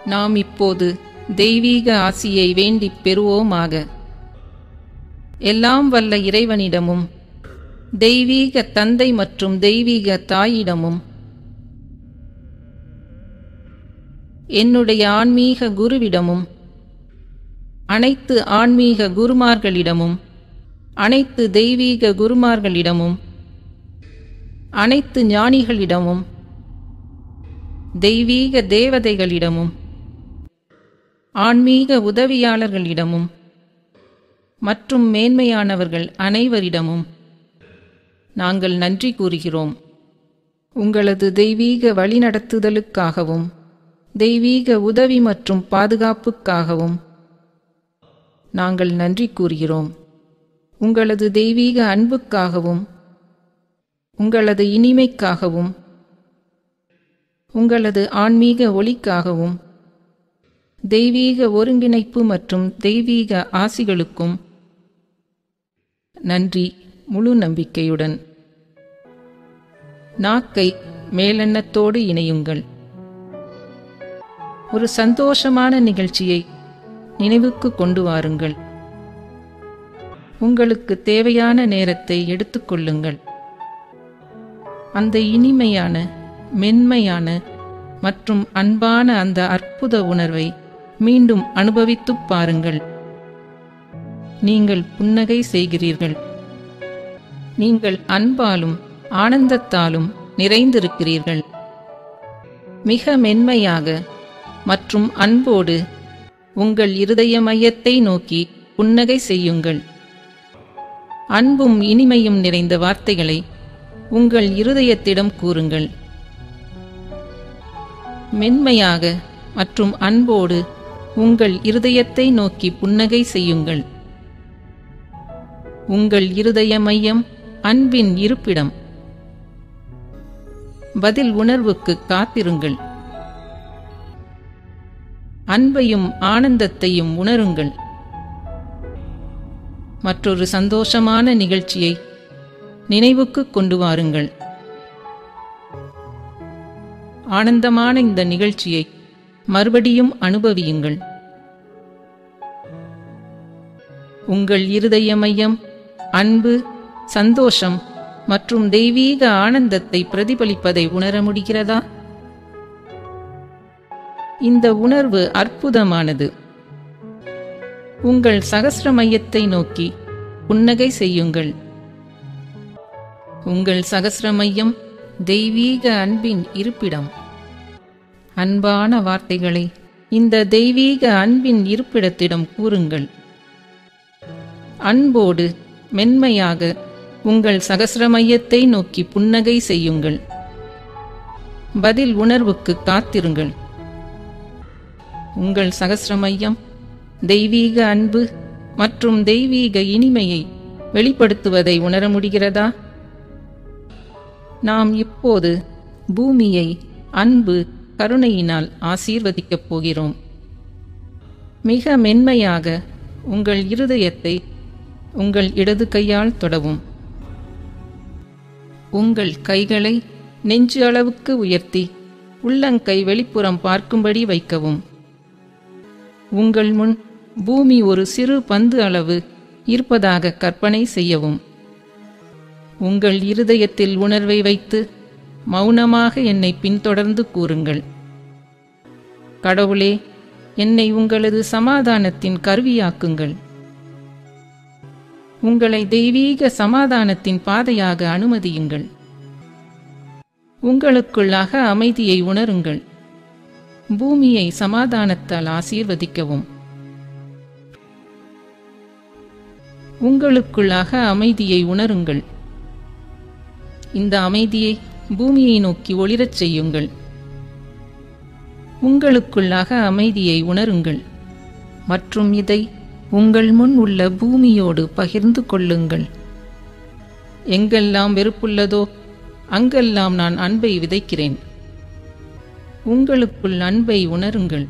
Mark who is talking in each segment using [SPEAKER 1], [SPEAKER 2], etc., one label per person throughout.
[SPEAKER 1] நாம் இப்போது தெய்வீக ஆசியை வேண்டிப் பெறுவோமாக எல்லாம் வல்ல இறைவனிடமும் தெய்வீக தந்தை மற்றும் தெய்வீக தாயிடமும் என்னுடைய ஆன்மீக குருவிடமும் அனைத்து ஆன்மீக குருமார்களிடமும் அனைத்து தெய்வீக குருமார்களிடமும் அனைத்து ஞானிகளிடமும் தெய்வீக தேவதைகளிடமும் ஆன்மீக உதவியாளர்களிடமும் மற்றும் மேன்மையானவர்கள் அனைவரிடமும் நாங்கள் நன்றி கூறுகிறோம் உங்களது தெய்வீக வழிநடத்துதலுக்காகவும் தெய்வீக உதவி மற்றும் பாதுகாப்புக்காகவும் நாங்கள் நன்றி கூறுகிறோம் உங்களது தெய்வீக அன்புக்காகவும் உங்களது இனிமைக்காகவும் உங்களது ஆன்மீக ஒளிக்காகவும் தெய்வீக ஒருங்கிணைப்பு மற்றும் தெய்வீக ஆசிகளுக்கும் நன்றி முழு நம்பிக்கையுடன் நாக்கை மேலெண்ணத்தோடு இணையுங்கள் ஒரு சந்தோஷமான நிகழ்ச்சியை நினைவுக்கு கொண்டு வாருங்கள் உங்களுக்கு தேவையான நேரத்தை எடுத்துக்கொள்ளுங்கள் அந்த இனிமையான மென்மையான மற்றும் அன்பான அந்த அற்புத உணர்வை மீண்டும் அனுபவித்துப் பாருங்கள் நீங்கள் புன்னகை செய்கிறீர்கள் நீங்கள் அன்பாலும் ஆனந்தத்தாலும் நிறைந்திருக்கிறீர்கள் மிக மென்மையாக மற்றும் அன்போடு உங்கள் இருதய மையத்தை நோக்கி புன்னகை செய்யுங்கள் அன்பும் இனிமையும் நிறைந்த வார்த்தைகளை உங்கள் இருதயத்திடம் கூறுங்கள் மென்மையாக மற்றும் அன்போடு உங்கள் இருதயத்தை நோக்கி புன்னகை செய்யுங்கள் உங்கள் இருதய மையம் அன்பின் இருப்பிடம் பதில் உணர்வுக்கு காத்திருங்கள் அன்பையும் ஆனந்தத்தையும் உணருங்கள் மற்றொரு சந்தோஷமான நிகழ்ச்சியை நினைவுக்கு கொண்டு வாருங்கள் ஆனந்தமான இந்த நிகழ்ச்சியை மறுபடியும் அனுபவியுங்கள் உங்கள் இருதய மையம் அன்பு சந்தோஷம் மற்றும் தெய்வீக ஆனந்தத்தை பிரதிபலிப்பதை உணர முடிகிறதா இந்த உணர்வு அற்புதமானது உங்கள் சகஸ்ர மையத்தை நோக்கி புன்னகை செய்யுங்கள் உங்கள் சகஸ்ர மையம் தெய்வீக அன்பின் இருப்பிடம் அன்பான வார்த்தைகளை இந்த தெய்வீக அன்பின் இருப்பிடத்திடம் கூறுங்கள் அன்போடு மென்மையாக உங்கள் சகஸ்ர மையத்தை நோக்கி புன்னகை செய்யுங்கள் பதில் உணர்வுக்கு காத்திருங்கள் உங்கள் சகஸ்ர மையம் தெய்வீக அன்பு மற்றும் தெய்வீக இனிமையை வெளிப்படுத்துவதை உணர முடிகிறதா நாம் இப்போது பூமியை அன்பு கருணையினால் ஆசீர்வதிக்கப் போகிறோம் மிக மென்மையாக உங்கள் இருதயத்தை உங்கள் இடது கையால் தொடவும் உங்கள் கைகளை நெஞ்சு அளவுக்கு உயர்த்தி உள்ளங்கை வெளிப்புறம் பார்க்கும்படி வைக்கவும் உங்கள் முன் பூமி ஒரு சிறு பந்து அளவு இருப்பதாக கற்பனை செய்யவும் உங்கள் இருதயத்தில் உணர்வை வைத்து மௌனமாக என்னை பின்தொடர்ந்து கூறுங்கள் கடவுளே என்னை உங்களது சமாதானத்தின் கருவியாக்குங்கள் உங்களை தெய்வீக சமாதானத்தின் பாதையாக அனுமதியுங்கள் உங்களுக்குள்ளாக அமைதியை உணருங்கள் பூமியை சமாதானத்தால் ஆசீர்வதிக்கவும் உங்களுக்குள்ளாக அமைதியை உணருங்கள் இந்த அமைதியை பூமியை நோக்கி ஒளிரச் செய்யுங்கள் உங்களுக்குள்ளாக அமைதியை உணருங்கள் மற்றும் இதை உங்கள் முன் உள்ள பூமியோடு பகிர்ந்து கொள்ளுங்கள் எங்கெல்லாம் வெறுப்புள்ளதோ அங்கெல்லாம் நான் அன்பை விதைக்கிறேன் உங்களுக்குள் அன்பை உணருங்கள்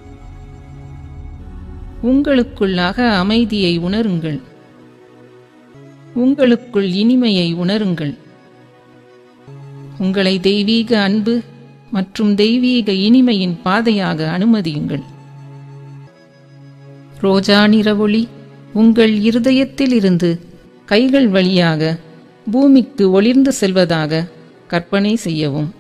[SPEAKER 1] உங்களுக்குள்ளாக அமைதியை உணருங்கள் உங்களுக்குள் இனிமையை உணருங்கள் உங்களை தெய்வீக அன்பு மற்றும் தெய்வீக இனிமையின் பாதையாக அனுமதியுங்கள் ரோஜா நிற ஒளி உங்கள் இருதயத்தில் இருந்து கைகள் வழியாக பூமிக்கு ஒளிர்ந்து செல்வதாக கற்பனை செய்யவும்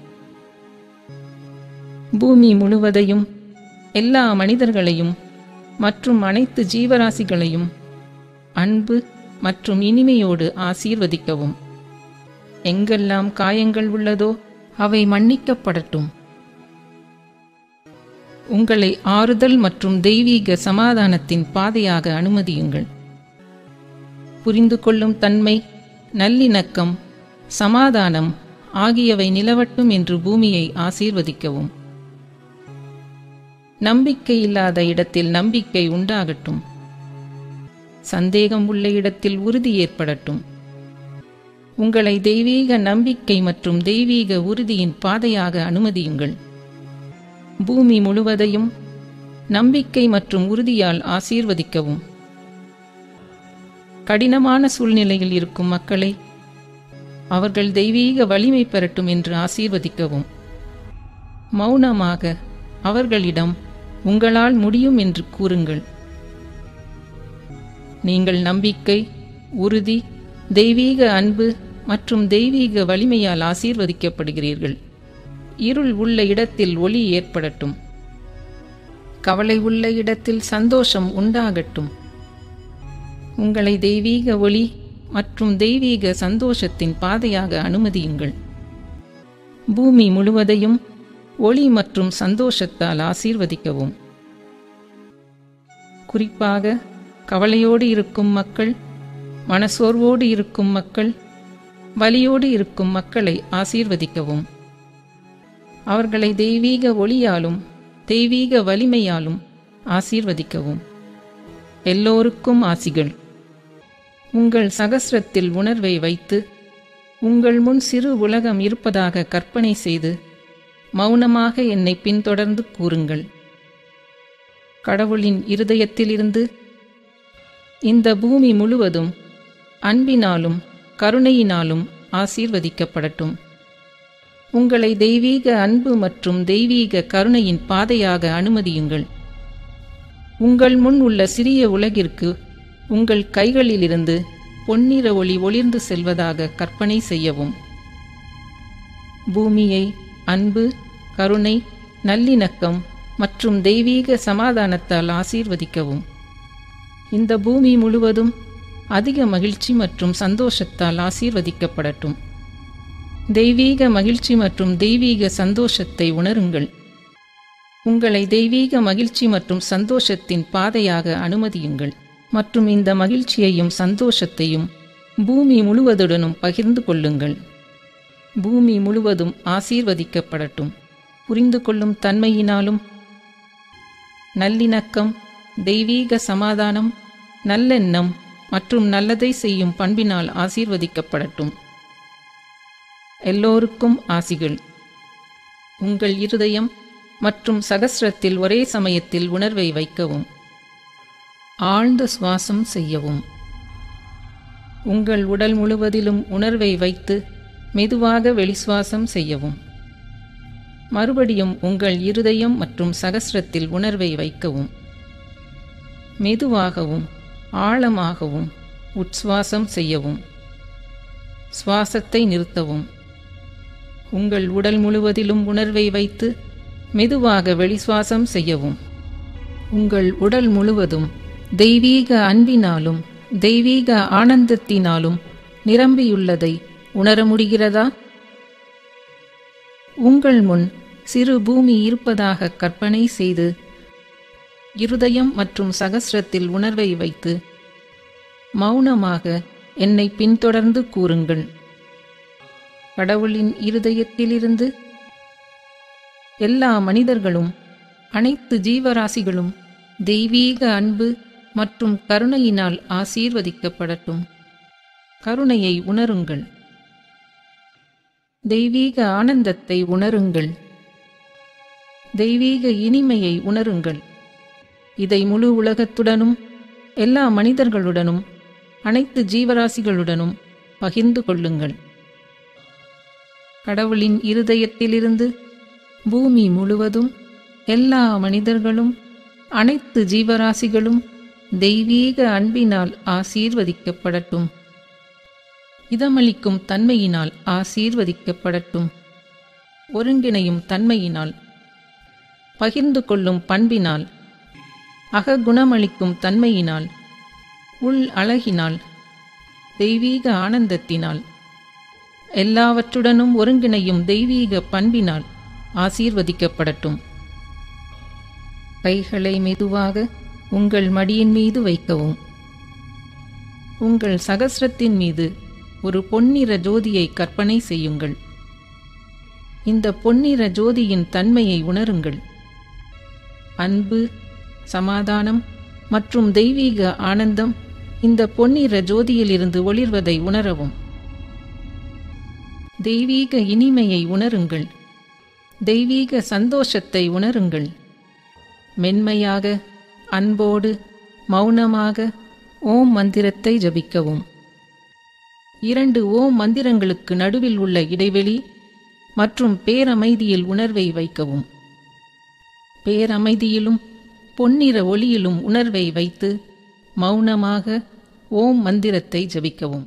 [SPEAKER 1] பூமி முழுவதையும் எல்லா மனிதர்களையும் மற்றும் அனைத்து ஜீவராசிகளையும் அன்பு மற்றும் இனிமையோடு ஆசீர்வதிக்கவும் எங்கெல்லாம் காயங்கள் உள்ளதோ அவை மன்னிக்கப்படட்டும் உங்களை ஆறுதல் மற்றும் தெய்வீக சமாதானத்தின் பாதையாக அனுமதியுங்கள் புரிந்து கொள்ளும் தன்மை நல்லிணக்கம் சமாதானம் ஆகியவை நிலவட்டும் என்று பூமியை ஆசீர்வதிக்கவும் நம்பிக்கை இல்லாத இடத்தில் நம்பிக்கை உண்டாகட்டும் சந்தேகம் உள்ள இடத்தில் உறுதி ஏற்படட்டும் உங்களை தெய்வீக நம்பிக்கை மற்றும் தெய்வீக உறுதியின் பாதையாக அனுமதியுங்கள் பூமி முழுவதையும் நம்பிக்கை மற்றும் உறுதியால் ஆசீர்வதிக்கவும் கடினமான சூழ்நிலையில் இருக்கும் மக்களை அவர்கள் தெய்வீக வலிமை பெறட்டும் என்று ஆசீர்வதிக்கவும் மௌனமாக அவர்களிடம் உங்களால் முடியும் என்று கூறுங்கள் நீங்கள் நம்பிக்கை உறுதி தெய்வீக அன்பு மற்றும் தெய்வீக வலிமையால் ஆசீர்வதிக்கப்படுகிறீர்கள் இருள் உள்ள இடத்தில் ஒளி ஏற்படட்டும் கவலை உள்ள இடத்தில் சந்தோஷம் உண்டாகட்டும் உங்களை தெய்வீக ஒளி மற்றும் தெய்வீக சந்தோஷத்தின் பாதையாக அனுமதியுங்கள் பூமி முழுவதையும் ஒளி மற்றும் சந்தோஷத்தால் ஆசீர்வதிக்கவும் குறிப்பாக கவலையோடு இருக்கும் மக்கள் மனசோர்வோடு இருக்கும் மக்கள் வலியோடு இருக்கும் மக்களை ஆசீர்வதிக்கவும் அவர்களை தெய்வீக ஒளியாலும் தெய்வீக வலிமையாலும் ஆசீர்வதிக்கவும் எல்லோருக்கும் ஆசிகள் உங்கள் சகசிரத்தில் உணர்வை வைத்து உங்கள் முன் சிறு உலகம் இருப்பதாக கற்பனை செய்து மௌனமாக என்னை பின்தொடர்ந்து கூறுங்கள் கடவுளின் இருதயத்திலிருந்து இந்த பூமி முழுவதும் அன்பினாலும் கருணையினாலும் ஆசீர்வதிக்கப்படட்டும் உங்களை தெய்வீக அன்பு மற்றும் தெய்வீக கருணையின் பாதையாக அனுமதியுங்கள் உங்கள் முன் உள்ள சிறிய உலகிற்கு உங்கள் கைகளிலிருந்து பொன்னிற ஒளி ஒளிர்ந்து செல்வதாக கற்பனை செய்யவும் பூமியை அன்பு கருணை நல்லிணக்கம் மற்றும் தெய்வீக சமாதானத்தால் ஆசீர்வதிக்கவும் இந்த பூமி முழுவதும் அதிக மகிழ்ச்சி மற்றும் சந்தோஷத்தால் ஆசீர்வதிக்கப்படட்டும் தெய்வீக மகிழ்ச்சி மற்றும் தெய்வீக சந்தோஷத்தை உணருங்கள் உங்களை தெய்வீக மகிழ்ச்சி மற்றும் சந்தோஷத்தின் பாதையாக அனுமதியுங்கள் மற்றும் இந்த மகிழ்ச்சியையும் சந்தோஷத்தையும் பூமி முழுவதுடனும் பகிர்ந்து கொள்ளுங்கள் பூமி முழுவதும் ஆசீர்வதிக்கப்படட்டும் புரிந்து கொள்ளும் தன்மையினாலும் நல்லிணக்கம் தெய்வீக சமாதானம் நல்லெண்ணம் மற்றும் நல்லதை செய்யும் பண்பினால் ஆசீர்வதிக்கப்படட்டும் எல்லோருக்கும் ஆசிகள் உங்கள் இருதயம் மற்றும் சகஸ்ரத்தில் ஒரே சமயத்தில் உணர்வை வைக்கவும் ஆழ்ந்த சுவாசம் செய்யவும் உங்கள் உடல் முழுவதிலும் உணர்வை வைத்து மெதுவாக வெளிசுவாசம் செய்யவும் மறுபடியும் உங்கள் இருதயம் மற்றும் சகஸ்ரத்தில் உணர்வை வைக்கவும் மெதுவாகவும் ஆழமாகவும் உட்சுவாசம் செய்யவும் சுவாசத்தை நிறுத்தவும் உங்கள் உடல் முழுவதிலும் உணர்வை வைத்து மெதுவாக வெளிசுவாசம் செய்யவும் உங்கள் உடல் முழுவதும் தெய்வீக அன்பினாலும் தெய்வீக ஆனந்தத்தினாலும் நிரம்பியுள்ளதை உணர முடிகிறதா உங்கள் முன் சிறு பூமி இருப்பதாக கற்பனை செய்து இருதயம் மற்றும் சகஸ்ரத்தில் உணர்வை வைத்து மௌனமாக என்னை பின்தொடர்ந்து கூறுங்கள் கடவுளின் இருதயத்திலிருந்து எல்லா மனிதர்களும் அனைத்து ஜீவராசிகளும் தெய்வீக அன்பு மற்றும் கருணையினால் ஆசீர்வதிக்கப்படட்டும் கருணையை உணருங்கள் தெய்வீக ஆனந்தத்தை உணருங்கள் தெய்வீக இனிமையை உணருங்கள் இதை முழு உலகத்துடனும் எல்லா மனிதர்களுடனும் அனைத்து ஜீவராசிகளுடனும் பகிர்ந்து கொள்ளுங்கள் கடவுளின் இருதயத்திலிருந்து பூமி முழுவதும் எல்லா மனிதர்களும் அனைத்து ஜீவராசிகளும் தெய்வீக அன்பினால் ஆசீர்வதிக்கப்படட்டும் இதமளிக்கும் தன்மையினால் ஆசீர்வதிக்கப்படட்டும் ஒருங்கிணையும் தன்மையினால் பகிர்ந்து கொள்ளும் பண்பினால் அககுணமளிக்கும் தன்மையினால் உள் அழகினால் தெய்வீக ஆனந்தத்தினால் எல்லாவற்றுடனும் ஒருங்கிணையும் தெய்வீக பண்பினால் ஆசீர்வதிக்கப்படட்டும் கைகளை மெதுவாக உங்கள் மடியின் மீது வைக்கவும் உங்கள் சகசிரத்தின் மீது ஒரு பொன்னிற ஜோதியை கற்பனை செய்யுங்கள் இந்த பொன்னிற ஜோதியின் தன்மையை உணருங்கள் அன்பு சமாதானம் மற்றும் தெய்வீக ஆனந்தம் இந்த பொன்னிற ஜோதியிலிருந்து ஒளிர்வதை உணரவும் தெய்வீக இனிமையை உணருங்கள் தெய்வீக சந்தோஷத்தை உணருங்கள் மென்மையாக அன்போடு மௌனமாக ஓம் மந்திரத்தை ஜபிக்கவும் இரண்டு ஓம் மந்திரங்களுக்கு நடுவில் உள்ள இடைவெளி மற்றும் பேரமைதியில் உணர்வை வைக்கவும் பேரமைதியிலும் பொன்னிற ஒளியிலும் உணர்வை வைத்து மௌனமாக ஓம் மந்திரத்தை ஜபிக்கவும்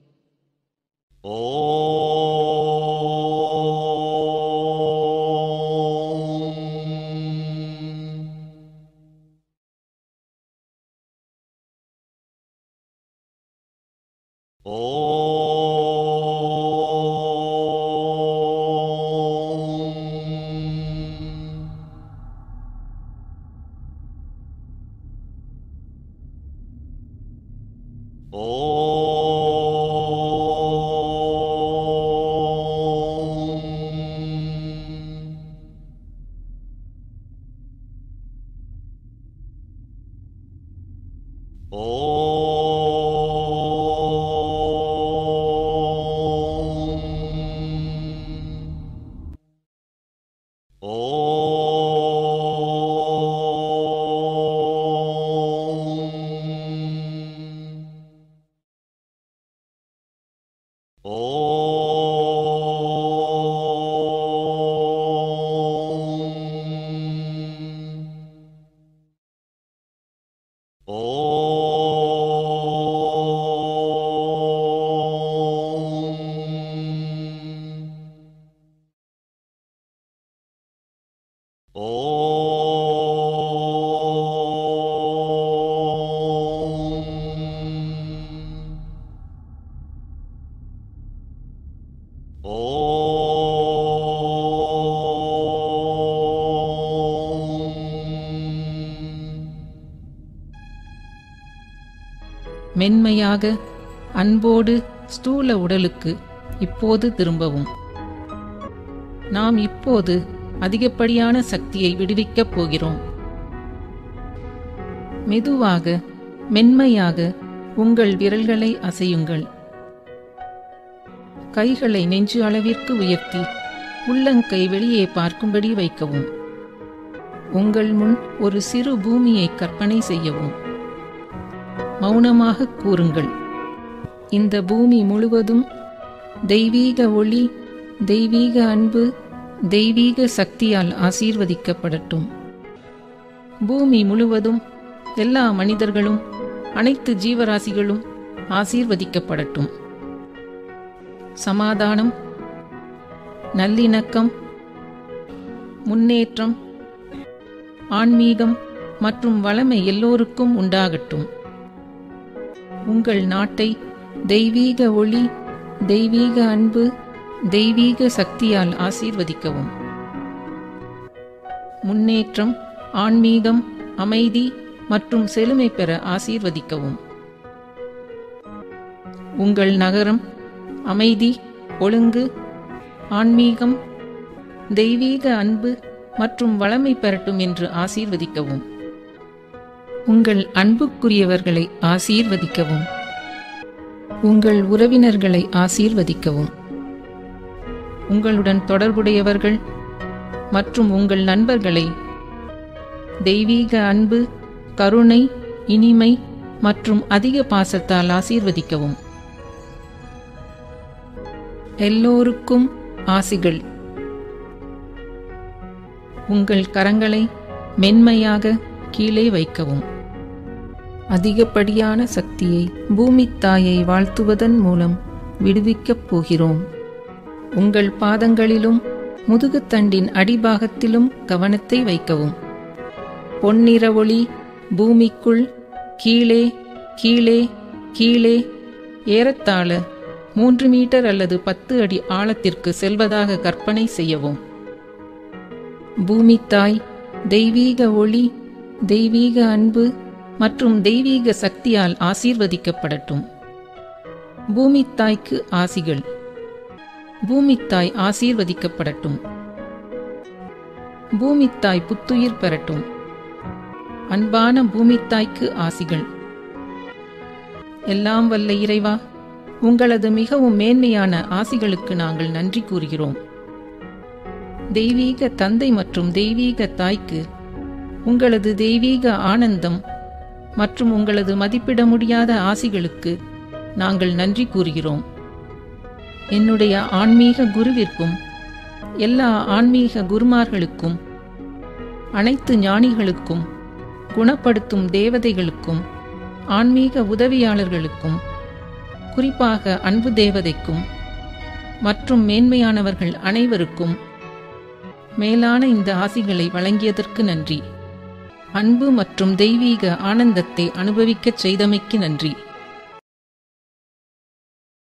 [SPEAKER 1] மென்மையாக அன்போடு ஸ்தூல உடலுக்கு இப்போது திரும்பவும் நாம் இப்போது அதிகப்படியான சக்தியை விடுவிக்கப் போகிறோம் மெதுவாக மென்மையாக உங்கள் விரல்களை அசையுங்கள் கைகளை நெஞ்சு அளவிற்கு உயர்த்தி உள்ளங்கை வெளியே பார்க்கும்படி வைக்கவும் உங்கள் முன் ஒரு சிறு பூமியை கற்பனை செய்யவும் மௌனமாக கூறுங்கள் இந்த பூமி முழுவதும் தெய்வீக ஒளி தெய்வீக அன்பு தெய்வீக சக்தியால் ஆசீர்வதிக்கப்படட்டும் பூமி முழுவதும் எல்லா மனிதர்களும் அனைத்து ஜீவராசிகளும் ஆசீர்வதிக்கப்படட்டும் சமாதானம் நல்லிணக்கம் முன்னேற்றம் ஆன்மீகம் மற்றும் வளமை எல்லோருக்கும் உண்டாகட்டும் உங்கள் நாட்டை தெய்வீக ஒளி தெய்வீக அன்பு தெய்வீக சக்தியால் ஆசீர்வதிக்கவும் முன்னேற்றம் ஆன்மீகம் அமைதி மற்றும் செழுமை பெற ஆசீர்வதிக்கவும் உங்கள் நகரம் அமைதி ஒழுங்கு ஆன்மீகம் தெய்வீக அன்பு மற்றும் வளமை பெறட்டும் என்று ஆசீர்வதிக்கவும் உங்கள் அன்புக்குரியவர்களை ஆசீர்வதிக்கவும் உங்கள் உறவினர்களை ஆசீர்வதிக்கவும் உங்களுடன் தொடர்புடையவர்கள் மற்றும் உங்கள் நண்பர்களை தெய்வீக அன்பு கருணை இனிமை மற்றும் அதிக பாசத்தால் ஆசீர்வதிக்கவும் எல்லோருக்கும் ஆசிகள் உங்கள் கரங்களை மென்மையாக கீழே வைக்கவும் அதிகப்படியான சக்தியை பூமித் தாயை வாழ்த்துவதன் மூலம் விடுவிக்கப் போகிறோம் உங்கள் பாதங்களிலும் முதுகுத்தண்டின் அடிபாகத்திலும் கவனத்தை வைக்கவும் பொன்னிற ஒளி பூமிக்குள் கீழே கீழே கீழே ஏறத்தாழ மூன்று மீட்டர் அல்லது பத்து அடி ஆழத்திற்கு செல்வதாக கற்பனை செய்யவும் பூமித்தாய் தெய்வீக ஒளி தெய்வீக அன்பு மற்றும் தெய்வீக சக்தியால் ஆசீர்வதிக்கப்படட்டும் பூமித்தாய்க்கு ஆசிகள் பூமித்தாய் ஆசீர்வதிக்கப்படட்டும் பூமித்தாய் புத்துயிர் பெறட்டும் அன்பான பூமித்தாய்க்கு ஆசிகள் எல்லாம் வல்ல இறைவா உங்களது மிகவும் மேன்மையான ஆசிகளுக்கு நாங்கள் நன்றி கூறுகிறோம் தெய்வீக தந்தை மற்றும் தெய்வீக தாய்க்கு உங்களது தெய்வீக ஆனந்தம் மற்றும் உங்களது மதிப்பிட முடியாத ஆசிகளுக்கு நாங்கள் நன்றி கூறுகிறோம் என்னுடைய ஆன்மீக குருவிற்கும் எல்லா ஆன்மீக குருமார்களுக்கும் அனைத்து ஞானிகளுக்கும் குணப்படுத்தும் தேவதைகளுக்கும் ஆன்மீக உதவியாளர்களுக்கும் குறிப்பாக அன்பு தேவதைக்கும் மற்றும் மேன்மையானவர்கள் அனைவருக்கும் மேலான இந்த ஆசிகளை வழங்கியதற்கு நன்றி அன்பு மற்றும் தெய்வீக ஆனந்தத்தை அனுபவிக்கச் செய்தமைக்கு நன்றி